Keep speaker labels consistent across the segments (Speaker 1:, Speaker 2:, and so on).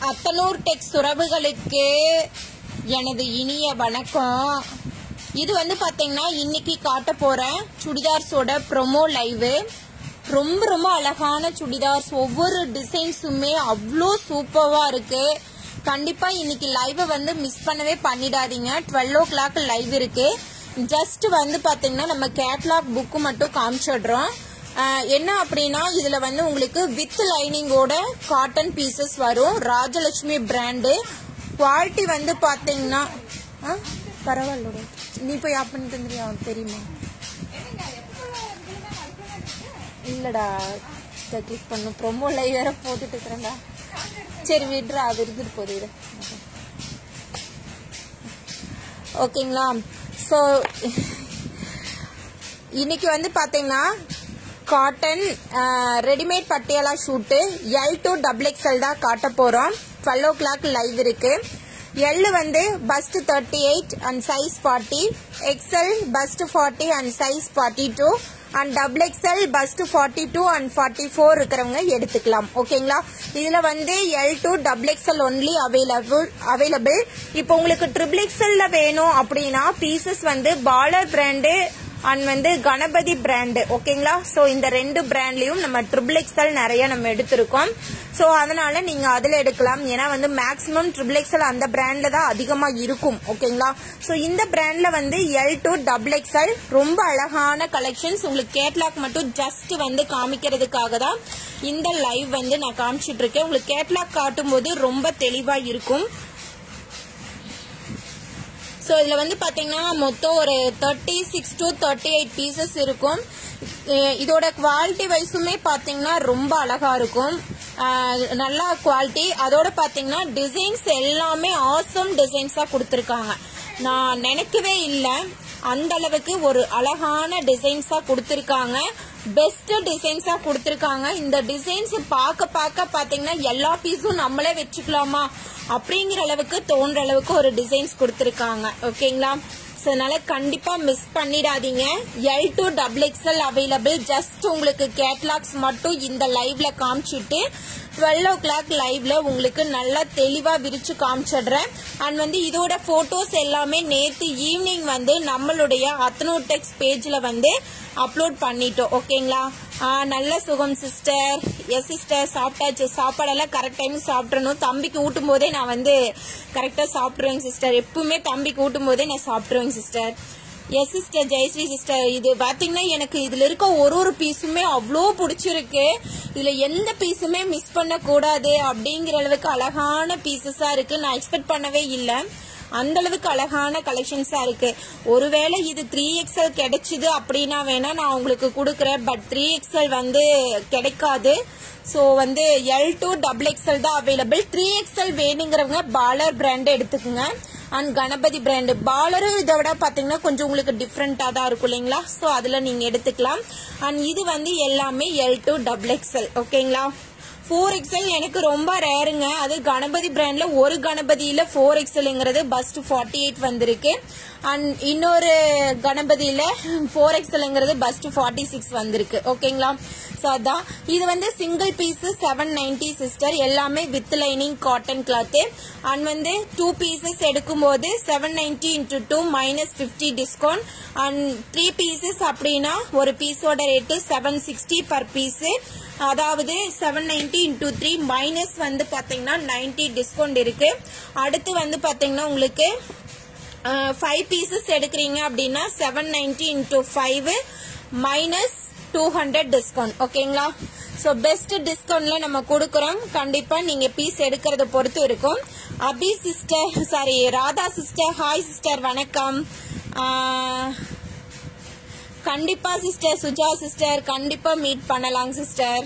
Speaker 1: அத்தனூர் டெக்ஸ் உறவுகளுக்கு எனது இனிய வணக்கம் இது வந்து பாத்தீங்கன்னா இன்னைக்கு காட்ட போறேன் சுடிதார்ஸோட ப்ரொமோ லைவு ரொம்ப ரொம்ப அழகான சுடிதார்ஸ் ஒவ்வொரு டிசைன்ஸுமே அவ்வளோ சூப்பராக இருக்கு கண்டிப்பா இன்னைக்கு லைவை வந்து மிஸ் பண்ணவே பண்ணிடாதீங்க டுவெல் ஓ கிளாக் லைவ் இருக்கு ஜஸ்ட் வந்து பாத்தீங்கன்னா நம்ம கேட்லாக் புக்கு மட்டும் காமிச்சிடுறோம் ஆஹ் என்ன அப்படின்னா இதுல வந்து உங்களுக்கு வித் லைனிங்கோட காட்டன் பீசஸ் வரும் ராஜலட்சுமி பிராண்டு குவாலிட்டி வந்து பாத்தீங்கன்னா ஆ, பரவாயில்ல நீ போய் ஆப் பண்ணிட்டு வந்துறியா உனக்கு தெரியுமா இல்லடா கிளிக் பண்ணும் ப்ரொமோ லைவ் வேற போட்டுட்டு இருக்கிறேன்டா சரி விடுறா அது இருந்துட்டு போகுது இது ஓகேங்களா ஸோ இன்னைக்கு வந்து பாத்தீங்கன்னா cotton readymade Patiala suit L to double XL தான் காட்ட போறோம் டுவெல் ஓ கிளாக் லைவ் இருக்கு எல் வந்து bust thirty eight and size forty XL bust forty and size forty two and double XL bust forty two and forty four இருக்கிறவங்க எடுத்துக்கலாம் ஓகேங்களா இதுல வந்து L to double XL only available available இப்போ உங்களுக்கு triple எக்ஸ்எல்ல வேணும் அப்படின்னா பீசஸ் வந்து பாலர் பிராண்டு அண்ட் வந்து கணபதி பிராண்டு ஓகேங்களா ஸோ இந்த ரெண்டு பிராண்ட்லயும் நம்ம ட்ரிபிள் எக்ஸ்எல் நிறைய நம்ம எடுத்திருக்கோம் ஸோ அதனால நீங்க அதுல எடுக்கலாம் ஏன்னா வந்து மேக்ஸிமம் ட்ரிபிள் எக்ஸ்எல் அந்த பிராண்ட்ல தான் அதிகமா இருக்கும் ஓகேங்களா ஸோ இந்த பிராண்ட்ல வந்து எல் டு டபுள் எக்ஸ்எல் ரொம்ப அழகான கலெக்ஷன்ஸ் உங்களுக்கு கேட்லாக் மட்டும் ஜஸ்ட் வந்து காமிக்கிறதுக்காக தான் இந்த லைவ் வந்து நான் காமிச்சிட்டு இருக்கேன் உங்களுக்கு கேட்லாக் காட்டும் போது ரொம்ப தெளிவா இருக்கும் ஸோ இதில் வந்து பார்த்தீங்கன்னா மொத்தம் ஒரு thirty six to thirty eight pieces இருக்கும் அஹ் இதோட குவாலிட்டி வைஸுமே பார்த்தீங்கன்னா ரொம்ப அழகாக இருக்கும் அஹ் நல்லா குவாலிட்டி அதோட பார்த்தீங்கன்னா டிசைன்ஸ் எல்லாமே ஆசம் டிசைன்ஸாக கொடுத்துருக்காங்க நான் நினைக்கவே இல்லை அந்த அளவுக்கு ஒரு அழகான டிசைன்ஸா கொடுத்துருக்காங்க பெஸ்ட் டிசைன்ஸா கொடுத்துருக்காங்க இந்த டிசைன்ஸ் பார்க்க பார்க்க பாத்தீங்கன்னா எல்லா பீஸும் நம்மளே வச்சுக்கலாமா அப்படிங்கிற அளவுக்கு தோன்ற அளவுக்கு ஒரு டிசைன்ஸ் கொடுத்துருக்காங்க ஓகேங்களா ஸோ அதனால கண்டிப்பா மிஸ் பண்ணிடாதீங்க L to double XL available just உங்களுக்கு கேட்லாக்ஸ் மட்டும் இந்த லைவ்ல காமிச்சிட்டு டுவெல் ஓ கிளாக் லைவ்ல உங்களுக்கு நல்லா தெளிவா விரிச்சு காமிச்சிடுறேன் அண்ட் வந்து இதோட போட்டோஸ் எல்லாமே நேத்து ஈவினிங் வந்து நம்மளுடைய அத்தனோடெக்ஸ் பேஜ்ல வந்து அப்லோட் பண்ணிட்டோம் ஓகேங்களா ஆ, நல்ல சுகம் சிஸ்டர் எஸ் சிஸ்டர் சாப்பிட்டாச்சு சாப்பாடெல்லாம் கரெக்ட் டைம் சாப்பிட்றணும் தம்பிக்கு ஊட்டும் போதே நான் வந்து கரெக்டாக சாப்பிட்ருவேங்க சிஸ்டர் எப்பவுமே தம்பிக்கு ஊட்டும் போதே நான் சாப்பிட்ருவேங்க sister yes sister Jayashree sister இது பாத்தீங்கன்னா எனக்கு இதுல இருக்க ஒரு ஒரு பீஸுமே அவ்வளோ பிடிச்சிருக்கு இதுல எந்த பீஸுமே மிஸ் பண்ண கூடாது அப்படிங்கிற அளவுக்கு அழகான பீசஸா இருக்கு நான் எக்ஸ்பெக்ட் பண்ணவே இல்லை அந்த அளவுக்கு அழகான கலெக்ஷன்ஸா இருக்கு ஒருவேளை இது த்ரீ எக்ஸ்எல் கிடைச்சிது அப்படின்னா வேணா நான் உங்களுக்கு கொடுக்குறேன் பட் த்ரீ எக்ஸ்எல் வந்து கிடைக்காது ஸோ வந்து எல் டூ டபுள் எக்ஸ்எல் தான் அவைலபிள் த்ரீ எக்ஸ்எல் வேணுங்கிறவங்க பாலர் பிராண்ட் எடுத்துக்கோங்க அண்ட் கணபதி பிராண்டு பாலரும் இதை விட பார்த்தீங்கன்னா கொஞ்சம் உங்களுக்கு டிஃப்ரெண்ட்டாக தான் இருக்கும் இல்லைங்களா ஸோ அதில் நீங்கள் எடுத்துக்கலாம் அண்ட் இது வந்து எல்லாமே எல் டூ டபுள் எக்ஸ்எல் ஓகேங்களா ஃபோர் எக்ஸ்எல் எனக்கு ரொம்ப ரேருங்க அது கணபதி பிராண்ட்ல ஒரு கணபதியில ஃபோர் எக்ஸ்எல்ங்கிறது பஸ்ட் ஃபார்ட்டி எயிட் வந்திருக்கு அண்ட் இன்னொரு கணபதியில ஃபோர் எக்ஸ்எல்ங்கிறது பஸ்ட் ஃபார்ட்டி சிக்ஸ் வந்திருக்கு ஓகேங்களா ஸோ அதான் இது வந்து single piece seven ninety sister எல்லாமே with lining cotton cloth and வந்து டூ பீசஸ் எடுக்கும்போது seven ninety into two minus fifty discount and three pieces அப்படின்னா ஒரு பீஸோட rate seven sixty per piece அதாவது seven ninety into three minus வந்து பாத்தீங்கன்னா ninety discount இருக்கு அடுத்து வந்து பாத்தீங்கன்னா உங்களுக்கு ஃபைவ் பீசஸ் எடுக்கிறீங்க அப்படின்னா seven ninety into five minus two hundred discount ஓகேங்களா ஸோ பெஸ்ட் டிஸ்கவுண்ட்ல நம்ம கொடுக்குறோம் கண்டிப்பா நீங்க பீஸ் எடுக்கிறத பொறுத்து இருக்கும் Abhi sister sorry Radha sister hi sister வணக்கம் ஆஹ், கண்டிப்பா சிஸ்டர் சுஜா சிஸ்டர் கண்டிப்பா மீட் பண்ணலாம் சிஸ்டர்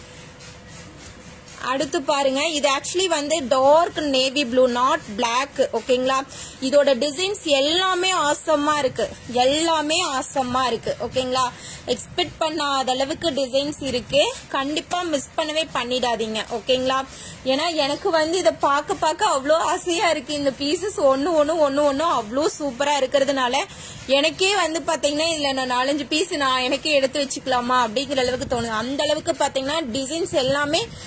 Speaker 1: அடுத்து பாருங்க இது ஆக்சுவலி வந்து dark navy blue not black ஓகேங்களா இதோட டிசைன்ஸ் எல்லாமே ஆசமா இருக்கு எல்லாமே ஆசமா இருக்கு ஓகேங்களா எக்ஸ்பெக்ட் பண்ணாத அளவுக்கு டிசைன்ஸ் இருக்கு கண்டிப்பா மிஸ் பண்ணவே பண்ணிடாதீங்க ஓகேங்களா ஏன்னா எனக்கு வந்து இதை பார்க்க பார்க்க அவ்வளோ ஆசையா இருக்கு இந்த பீசஸ் ஒன்று ஒன்று ஒன்று ஒன்று அவ்வளோ சூப்பரா இருக்கிறதுனால எனக்கே வந்து பாத்தீங்கன்னா இதுல நான் நாலஞ்சு பீஸ் நான் எனக்கே எடுத்து வச்சுக்கலாமா அப்படிங்கிற அளவுக்கு தோணுது அந்த அளவுக்கு பாத்தீங்கன்னா டிசைன்ஸ் எல்லாமே ராஜ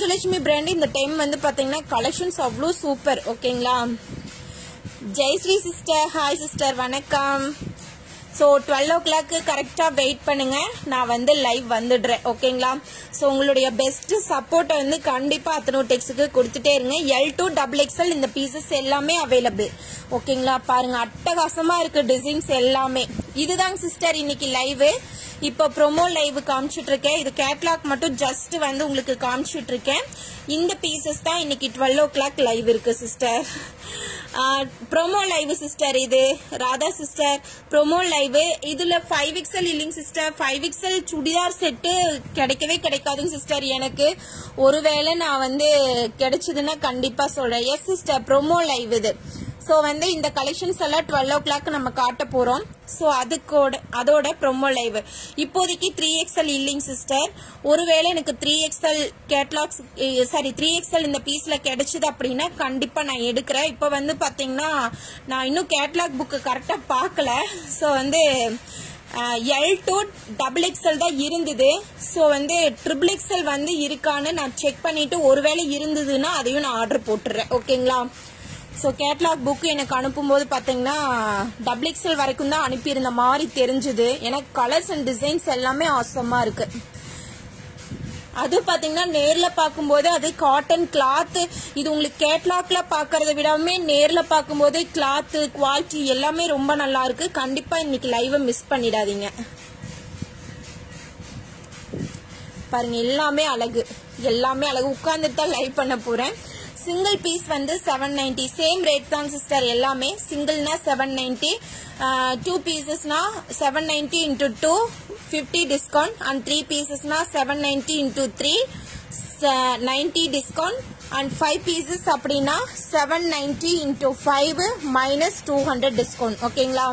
Speaker 1: ராஜலட்சுமி பிராண்ட் இந்த டைம் வந்து பாத்தீங்கன்னா கலெக்ஷன்ஸ் அவ்வளோ சூப்பர் ஓகேங்களா ஜெயஸ்ரீ சிஸ்டர் ஹாய் சிஸ்டர் வணக்கம் ஸோ டுவெல் ஓ கிளாக்கு கரெக்டாக வெயிட் பண்ணுங்க நான் வந்து லைவ் வந்துடுறேன் ஓகேங்களா ஸோ உங்களுடைய பெஸ்ட் சப்போர்ட்டை வந்து கண்டிப்பாக அத்தனோ டெக்ஸுக்கு கொடுத்துட்டே இருங்க எல் டூ டபுள் எக்ஸ்எல் இந்த பீசஸ் எல்லாமே அவைலபிள் ஓகேங்களா பாருங்க அட்டகாசமாக இருக்கு டிசைன்ஸ் எல்லாமே இதுதாங்க சிஸ்டர் இன்னைக்கு லைவ் இப்போ ப்ரோமோ லைவ் காமிச்சிட்டு இருக்கேன் இது கேட்லாக் மட்டும் ஜஸ்ட் வந்து உங்களுக்கு காமிச்சிட்டு இருக்கேன் இந்த பீசஸ் தான் இன்னைக்கு டுவெல் ஓ கிளாக் லைவ் இருக்கு சிஸ்டர் ப்ரோமோ லைவ் சிஸ்டர் இது ராதா சிஸ்டர் ப்ரோமோ லைவ் இதுல ஃபைவ் எக்ஸல் இல்லைங்க sister five XL churidar set கிடைக்கவே கிடைக்காதுங்க சிஸ்டர் எனக்கு ஒருவேளை நான் வந்து கிடைச்சதுன்னா கண்டிப்பா சொல்றேன் எஸ் சிஸ்டர் ப்ரோமோ லைவ் இது ஸோ வந்து இந்த கலெக்ஷன்ஸ் எல்லாம் டுவெல் ஓ கிளாக் நம்ம காட்ட போறோம் ஸோ அதுக்கோட அதோட ப்ரொமோ லைவ் இப்போதைக்கு த்ரீ எக்ஸ்எல் இல்லைங்க சிஸ்டர் ஒருவேளை எனக்கு three XL catalogues sorry three XL இந்த பீஸ்ல கிடைச்சது அப்படின்னா கண்டிப்பா நான் எடுக்கிறேன் இப்போ வந்து பாத்தீங்கன்னா நான் இன்னும் கேட்லாக் புக்கு கரெக்டா பார்க்கல ஸோ வந்து எல் டு டபுள் எக்ஸ்எல் தான் இருந்தது ஸோ வந்து ட்ரிபிள் எக்ஸ்எல் வந்து இருக்கான்னு நான் செக் பண்ணிட்டு ஒருவேளை இருந்ததுன்னா அதையும் நான் ஆர்டர் போட்டுறேன் ஓகேங்களா ஸோ கேட்லாக் புக் எனக்கு அனுப்பும்போது பார்த்தீங்கன்னா டபுள் எக்ஸ்எல் வரைக்கும் தான் அனுப்பியிருந்த மாதிரி தெரிஞ்சுது எனக்கு கலர்ஸ் அண்ட் டிசைன்ஸ் எல்லாமே ஆசமாக இருக்கு அது பாத்தீங்கன்னா நேர்ல பார்க்கும்போது அது காட்டன் கிளாத் இது உங்களுக்கு கேட்லாக்ல பாக்குறத விடாம நேர்ல பார்க்கும்போது கிளாத் குவாலிட்டி எல்லாமே ரொம்ப நல்லா இருக்கு கண்டிப்பா இன்னைக்கு லைவ் மிஸ் பண்ணிடாதீங்க பாருங்க எல்லாமே அழகு எல்லாமே அழகு உட்கார்ந்துட்டு தான் லைவ் பண்ண போறேன் சிங்கிள் பீஸ் வந்து செவன் நைன்டி சேம் ரேட் தான் சிஸ்டர் எல்லாமே சிங்கிள்னா செவன் நைன்டி டூ பீசஸ்னா seven ninety into two fifty discount and three பீசஸ்னா seven ninety into three ninety discount and five pieces அப்படின்னா seven ninety into five minus two hundred discount ஓகேங்களா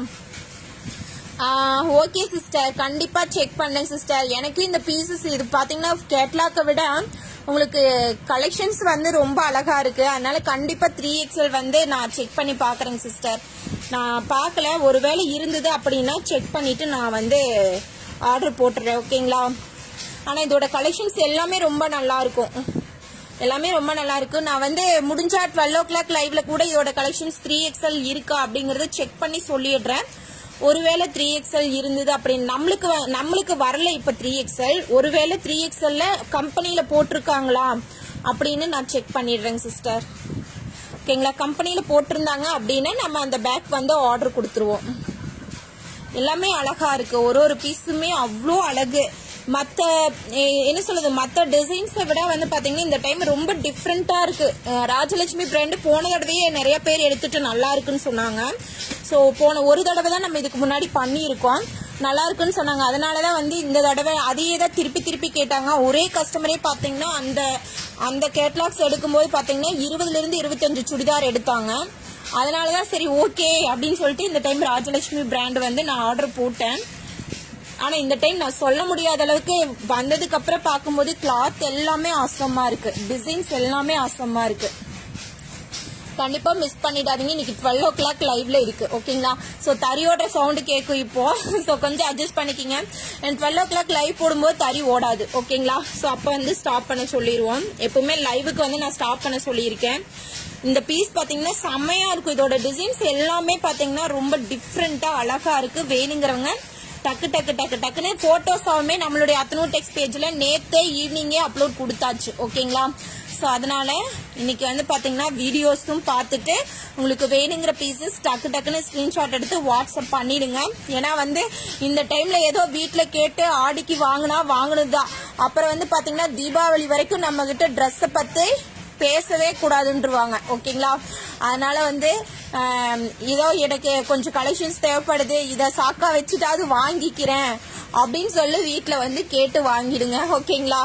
Speaker 1: okay sister கண்டிப்பா check பண்ணேன் sister எனக்கு இந்த pieces இது பாத்தீங்கன்னா கேட்லாக்கை விட உங்களுக்கு கலெக்ஷன்ஸ் வந்து ரொம்ப அழகா இருக்கு அதனால கண்டிப்பா த்ரீ எக்ஸ்எல் வந்து நான் செக் பண்ணி பாக்குறேங்க சிஸ்டர் நான் பார்க்கல ஒருவேளை இருந்தது அப்படின்னா செக் பண்ணிட்டு நான் வந்து ஆர்டர் போட்டுறேன் ஓகேங்களா ஆனா இதோட கலெக்ஷன்ஸ் எல்லாமே ரொம்ப நல்லா இருக்கும் எல்லாமே ரொம்ப நல்லா இருக்கு நான் வந்து முடிஞ்சா டுவெல் ஓ கிளாக் லைவ்ல கூட இதோட கலெக்ஷன்ஸ் த்ரீ எக்ஸ்எல் இருக்கா அப்படிங்கறத செக் பண்ணி சொல்லிடுறேன் ஒருவேளை த்ரீ எக்ஸ்எல் இருந்தது அப்படின்னு நம்மளுக்கு வ- நம்மளுக்கு வரல இப்ப த்ரீ எக்ஸ்எல் ஒருவேளை த்ரீ எக்ஸ்எல்ல கம்பெனில போட்டிருக்காங்களா அப்படின்னு நான் செக் பண்ணிடுறேங்க சிஸ்டர் ஓகேங்களா கம்பெனில போட்டிருந்தாங்க அப்படின்னா நம்ம அந்த பேக் வந்து ஆர்டர் கொடுத்துருவோம் எல்லாமே அழகா இருக்கு ஒரு ஒரு பீஸுமே அவ்வளோ அழகு மத்த எ- என்ன சொல்றது மத்த டிசைன்ஸை விட வந்து பாத்தீங்கன்னா இந்த டைம் ரொம்ப டிஃப்ரெண்டா இருக்கு அஹ் ராஜலட்சுமி பிராண்ட் போன தடவையே நிறைய பேர் எடுத்துட்டு நல்லா இருக்குன்னு சொன்னாங்க ஸோ போன ஒரு தடவை தான் நம்ம இதுக்கு முன்னாடி பண்ணியிருக்கோம் நல்லா இருக்குன்னு சொன்னாங்க அதனாலதான் வந்து இந்த தடவை அதையே தான் திருப்பி திருப்பி கேட்டாங்க ஒரே கஸ்டமரே பாத்தீங்கன்னா அந்த அந்த கேட்லாக்ஸ் எடுக்கும்போது பாத்தீங்கன்னா இருபதுல இருந்து இருபத்தஞ்சு சுடிதார் எடுத்தாங்க அதனாலதான் சரி ஓகே அப்படின்னு சொல்லிட்டு இந்த டைம் ராஜலட்சுமி பிராண்ட் வந்து நான் ஆர்டர் போட்டேன் ஆனா இந்த டைம் நான் சொல்ல முடியாத அளவுக்கு வந்ததுக்கு அப்புறம் பார்க்கும்போது கிளாத் எல்லாமே ஆசமா இருக்கு டிசைன்ஸ் எல்லாமே ஆசமா இருக்கு கண்டிப்பா மிஸ் பண்ணிடாதீங்க இன்னைக்கு டுவெல் ஓ கிளாக் லைவ்ல இருக்கு ஓகேங்களா ஸோ தறியோட சவுண்டு கேட்கும் இப்போ ஸோ கொஞ்சம் அட்ஜஸ்ட் பண்ணிக்கிங்க and twelve o'clock live போடும்போது தறி ஓடாது ஓகேங்களா ஸோ அப்போ வந்து ஸ்டாப் பண்ண சொல்லிடுவோம் எப்பவுமே லைவுக்கு வந்து நான் ஸ்டாப் பண்ண சொல்லியிருக்கேன் இந்த பீஸ் பாத்தீங்கன்னா செம்மையா இருக்கும் இதோட டிசைன்ஸ் எல்லாமே பாத்தீங்கன்னா ரொம்ப டிஃப்ரெண்டா அழகா இருக்கு வேணுங்கிறவங்க டக்கு டக்கு டக்கு டக்குன்னு போட்டோஸாவுமே நம்மளுடைய அத்தனூர் டெக்ஸ்ட் பேஜ்ல நேத்தே ஈவினிங்கே அப்லோட் கொடுத்தாச்சு ஓகேங்களா ஸோ அதனால இன்னைக்கு வந்து பாத்தீங்கன்னா வீடியோஸும் பார்த்துட்டு உங்களுக்கு வேணுங்கிற பீசஸ் டக்கு டக்குன்னு ஸ்கிரீன்ஷாட் எடுத்து வாட்ஸ்அப் பண்ணிடுங்க ஏன்னா வந்து இந்த டைம்ல ஏதோ வீட்ல கேட்டு ஆடிக்கு வாங்கினா வாங்கினதுதான் அப்புறம் வந்து பாத்தீங்கன்னா தீபாவளி வரைக்கும் நம்ம கிட்ட ட்ரெஸ்ஸை பத்தி பேசவே கூடாதுன்றவாங்க ஓகேங்களா அதனால வந்து ஆம், இதோ எனக்கு கொஞ்சம் கலெக்ஷன்ஸ் தேவைப்படுது இதை சாக்கா வச்சுட்டாவது வாங்கிக்கிறேன் அப்படின்னு சொல்லி வீட்டில் வந்து கேட்டு வாங்கிடுங்க ஓகேங்களா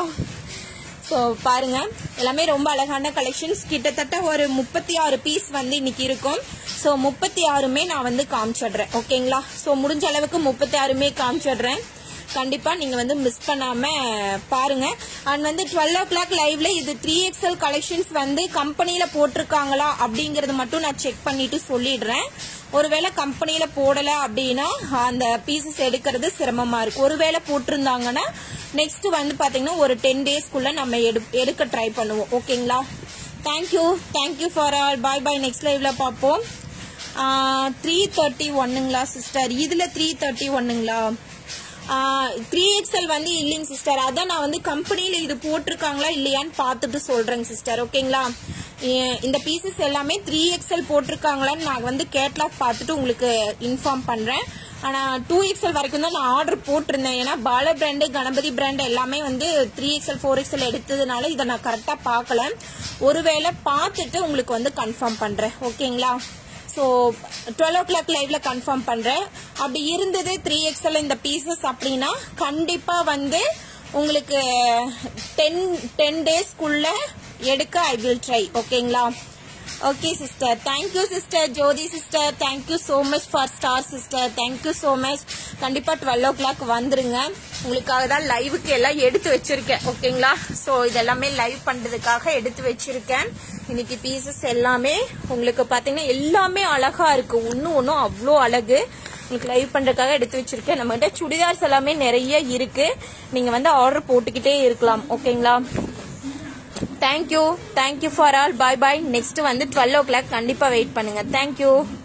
Speaker 1: ஸோ பாருங்க எல்லாமே ரொம்ப அழகான கலெக்ஷன்ஸ் கிட்டத்தட்ட ஒரு முப்பத்தி ஆறு பீஸ் வந்து இன்னைக்கு இருக்கும் ஸோ முப்பத்தி ஆறுமே நான் வந்து காமிச்சிடுறேன் ஓகேங்களா ஸோ முடிஞ்ச அளவுக்கு முப்பத்தி ஆறுமே காமிச்சிடுறேன் கண்டிப்பா நீங்க வந்து மிஸ் பண்ணாம பாருங்க அண்ட் வந்து டுவெல் ஓ கிளாக் லைவ்ல இது த்ரீ எக்ஸ்எல் கலெக்ஷன்ஸ் வந்து கம்பெனில போட்டிருக்காங்களா அப்படிங்கறது மட்டும் நான் செக் பண்ணிட்டு சொல்லிடுறேன் ஒருவேளை கம்பெனியில போடல அப்படின்னா அந்த பீசஸ் எடுக்கிறது சிரமமா இருக்கு ஒருவேளை போட்டிருந்தாங்கன்னா நெக்ஸ்ட் வந்து பாத்தீங்கன்னா ஒரு டென் டேஸ்க்குள்ள நம்ம எடு எடுக்க ட்ரை பண்ணுவோம் ஓகேங்களா thank you thank you for all bye bye next லைவ்ல பார்ப்போம் த்ரீ தேர்ட்டி ஒன்னுங்களா சிஸ்டர் இதுல த்ரீ தேர்ட்டி ஒன்னுங்களா த்ரீ எக்ஸ்எல் வந்து இல்லைங்க சிஸ்டர் அதான் நான் வந்து கம்பெனியில் இது போட்டிருக்காங்களா இல்லையான்னு பார்த்துட்டு சொல்கிறேங்க சிஸ்டர் ஓகேங்களா எ- இந்த பீசஸ் எல்லாமே த்ரீ எக்ஸ்எல் போட்டிருக்காங்களான்னு நான் வந்து கேட்லாக் பார்த்துட்டு உங்களுக்கு இன்ஃபார்ம் பண்ணுறேன் ஆனால் டூ எக்ஸ்எல் வரைக்கும் தான் நான் ஆர்டர் போட்டிருந்தேன் ஏன்னா பால பிராண்டு கணபதி பிராண்டு எல்லாமே வந்து த்ரீ எக்ஸ்எல் ஃபோர் எக்ஸ்எல் எடுத்ததுனால இதை நான் கரெக்டாக பார்க்கல ஒருவேளை பார்த்துட்டு உங்களுக்கு வந்து கன்ஃபார்ம் பண்ணுறேன் ஓகேங்களா ஸோ டுவெல் ஓ கிளாக் லைவ்ல கன்ஃபார்ம் பண்றேன் அப்படி இருந்தது த்ரீ எக்ஸ்எல் இந்த பீசஸ் அப்படின்னா கண்டிப்பா வந்து உங்களுக்கு டென் டென் டேஸ்க்குள்ள எடுக்க ஐ வில் ட்ரை ஓகேங்களா okay sister thank you sister Jyothi sister thank you so much for star sister thank you so much கண்டிப்பா டுவெல் ஓ கிளாக் வந்துருங்க உங்களுக்காக தான் லைவுக்கு எல்லாம் எடுத்து வச்சிருக்கேன் ஓகேங்களா ஸோ இதெல்லாமே லைவ் பண்றதுக்காக எடுத்து வச்சிருக்கேன் இன்னைக்கு பீசஸ் எல்லாமே உங்களுக்கு பாத்தீங்கன்னா எல்லாமே அழகா இருக்கு ஒன்னும் ஒன்னும் அவ்வளோ அழகு உங்களுக்கு லைவ் பண்றதுக்காக எடுத்து வச்சிருக்கேன் நம்மகிட்ட சுடிதார்ஸ் எல்லாமே நிறைய இருக்கு நீங்க வந்து ஆர்டர் போட்டுக்கிட்டே இருக்கலாம் ஓகேங்களா thank you thank you for all bye bye next வந்து டுவெல் ஓ கிளாக் கண்டிப்பா வெயிட் பண்ணுங்க தேங்க்யூ